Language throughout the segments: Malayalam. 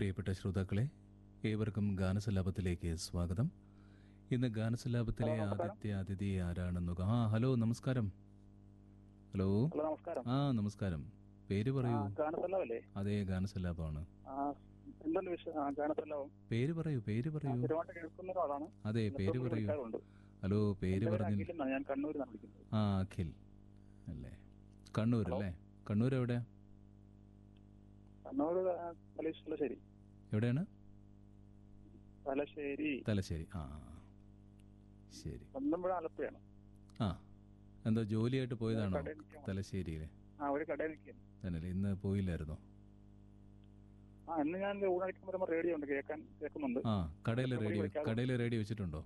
പ്രിയപ്പെട്ട ശ്രോതാക്കളെ ഏവർക്കും ഗാനസലാപത്തിലേക്ക് സ്വാഗതം ഇന്ന് ഗാനസലാപത്തിലെ ആദ്യത്തെ അതിഥി ആരാണെന്ന് നോ- ആ ഹലോ നമസ്കാരം ഹലോ ഹലോ നമസ്കാരം ആ നമസ്കാരം പേര് പറയൂ ഗാനസല്ലാവല്ലേ അതെ ഗാനസലാപമാണ് ആ എന്തുണ്ട് വിഷയം ആ ഗാനസല്ലാവും പേര് പറയൂ പേര് പറയൂ സ്ഥിരമായിട്ട് കേൾക്കുന്ന ഒരാളാണ് അതെ പേര് പറയൂ വിളിക്കാറുണ്ട് ഹലോ പേര് എൻ്റെ പേര് പറഞ്ഞില്ല അഖിൽ എന്നാണ്. ഞാൻ കണ്ണൂരിൽ നിന്നാണ് വിളിക്കുന്നത് ആ അഖിൽ അല്ലേ കണ്ണൂർ അല്ലേ കണ്ണൂർ എവിടെ കണ്ണൂർ ആ, തലശ്ശേരി തലശ്ശേരി എവിടെയാണ് തലശ്ശേരി തലശ്ശേരി ആ ആ, ആ. ശരി സ്വന്തം ആലപ്പുഴയാണ് ആ എന്തോ ജോലിയായിട്ട് പോയതാണോ കടയിൽ നിൽക്കാൻ തലശ്ശേരിയിലെ ആ ഒരു കടയിൽ നിൽക്കുന്നു തന്നെയല്ലേ ഇന്ന് പോയില്ലായിരുന്നോ ആ ഇന്ന് ഞാൻ ഊണടിക്കുമ്പോൾ റേഡിയോ ഉണ്ട് കേൾക്കാൻ കേൾക്കുന്നുണ്ട് ആ കടയിൽ ഇവിടെ റേഡിയോ വിളിക്കാതെ. കടയിൽ റേഡിയോ വെച്ചിട്ടുണ്ടോ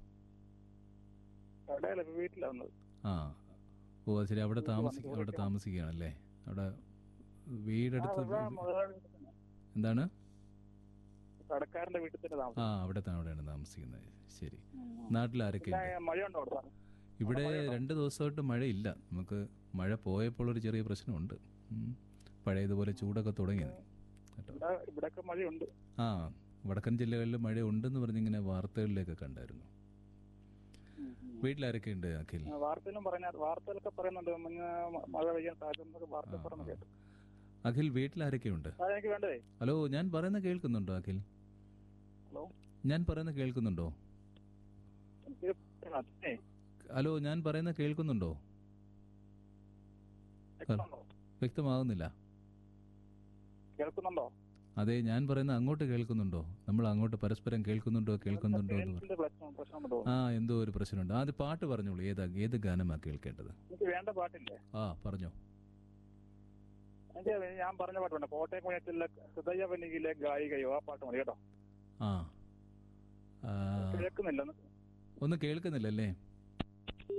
കടയില വീട്ടിലാണ് വന്നത് ആ ഓ അത് ശരി അവിടെ വീട്ടിൽ താമസി വന്ന് അവിടെ വിളിക്കാം. താമസിക്കുകയാണല്ലേ അവിടെ ആ, വീടെടുത്ത് ഇവിടെ മുതലാളി വീട്ടിൽ തന്നെ. എന്താണ് കടക്കാരന്റെ വീട്ടിൽ തന്നെ താമസം ആ അവിടെ ത- അവിടെയാണ് താമസിക്കുന്നത് ശരി നാട്ടിൽ ആരൊക്കെ പിന്നെ ഉണ്ട് മഴയുണ്ടോ അവിടെ സാറേ? ഇവിടെ രണ്ട് ദിവസമായിട്ട് മഴയില്ല നമുക്ക് മഴ പോയപ്പോൾ ഒരു ചെറിയ പ്രശ്നമുണ്ട് ഉം. പഴയതുപോലെ ചൂടൊക്കെ തുടങ്ങി കേട്ടോ ഇവിടെ ഇവിടെയൊക്കെ മഴയുണ്ട് ആ വടക്കൻ ജില്ലകളിൽ മഴ ഉണ്ടെന്ന് പറഞ്ഞിങ്ങനെ വാർത്തകളിലേക്ക് കണ്ടായിരുന്നു വീട്ടിലാരൊക്കെ ഉണ്ട് അഖിൽ ആ, വാർത്തയിലും പറഞ്ഞ വാർത്തയിലൊക്കെ പറയുന്നുണ്ട് മഞ്ഞ മഴ പെയ്യാൻ സാധ്യത വാർത്ത പറഞ്ഞു കേട്ടു അഖിൽ വീട്ടിലാരൊക്കെ ഉണ്ട് സാറേ എനിക്ക് വേണ്ടതേ ഹലോ ഞാൻ പറയുന്ന കേൾക്കുന്നുണ്ടോ അഖിൽ ഹലോ ഞാൻ പറയുന്ന കേൾക്കുന്നുണ്ടോ എനിക്ക് അതേ ഹലോ ഞാൻ പറയുന്ന കേൾക്കുന്നുണ്ടോ കേൾക്കുന്നുണ്ടോ വ്യക്തമാകുന്നില്ല കേൾക്കുന്നുണ്ടോ അതെ ഞാൻ പറയുന്ന അങ്ങോട്ട് കേൾക്കുന്നുണ്ടോ നമ്മൾ അങ്ങോട്ട് പരസ്പരം കേൾക്കുന്നുണ്ടോ കേൾക്കുന്നുണ്ടോ എന്ന് പറ- റേഞ്ചിന്റെ പ്രശ്നം പ്രശ്നമുണ്ടോ ആ എന്തോ ഒരു പ്രശ്നമുണ്ട് ആദ്യം പാട്ട് പറഞ്ഞോളൂ ഏതാ ഏത് ഗാനമാ കേൾക്കേണ്ടത് എനിക്ക് വേണ്ട പാട്ടില്ലേ ആ പറഞ്ഞോ എനിക്ക് ഞാൻ പറഞ്ഞ പാട്ടുണ്ട് കോട്ടയം കുഞ്ഞത്തിലെ ഹൃദയവനികിലെ ഗായികയോ ആ പാട്ട് മതി കേട്ടോ ആ ആ, കേൾക്കുന്നില്ല ഒന്ന് കേൾക്കുന്നില്ലല്ലേ